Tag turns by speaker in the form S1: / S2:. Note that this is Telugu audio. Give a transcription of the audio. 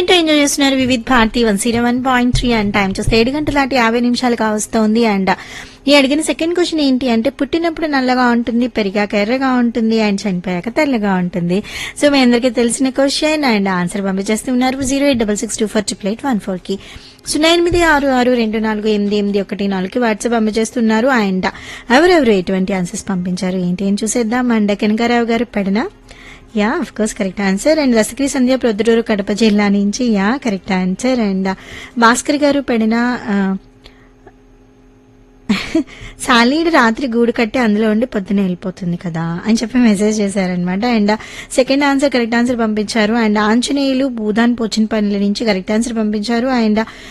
S1: వింటూ ఎంజాయ్ చేస్తున్నారు Vividh Bharati one zero one point three and time చూస్తే ఏడు గంటల దాటి యాభై నిమిషాలు కావస్తోంది అండ్ ఈ అడిగిన సెకండ్ క్వశ్చన్ ఏంటి అంటే పుట్టినప్పుడు నల్లగా ఉంటుంది పెరిగాక ఎర్రగా ఉంటుంది అండ్ చనిపోయాక తెల్లగా ఉంటుంది సో మీ అందరికీ తెలిసిన క్వశ్చన్ అండ్ ఆన్సర్ పంపించేస్తున్నారు zero eight double six two four triple eight one four కి సున్నా ఎనిమిది ఆరు ఆరు రెండు నాలుగు ఎనిమిది ఎనిమిది ఒకటి నాలుగుకి వాట్సాప్ పంపించేస్తున్నారు అండ్ ఎవరెవరు ఎటువంటి ఆన్సర్స్ పంపించారు ఏంటి ఏం చూసేద్దాం అండ్ కనకారావు గారు Pedana ya of course correct answer and రసక్రి సంధ్య ప్రొద్దుటూరు కడప జిల్లా నుంచి ya correct answer and Bhaskar గారు పెడిన సాలీడ్ రాత్రి గూడు కట్టి అందులో ఉండి పొద్దున వెళ్ళిపోతుంది కదా అని చెప్పి మెసేజ్ చేశారనమాట and second answer correct answer పంపించారు అండ్ ఆంజనేయులు భూదాన్ పోచిన పనుల నుంచి కరెక్ట్ ఆన్సర్ పంపించారు అండ్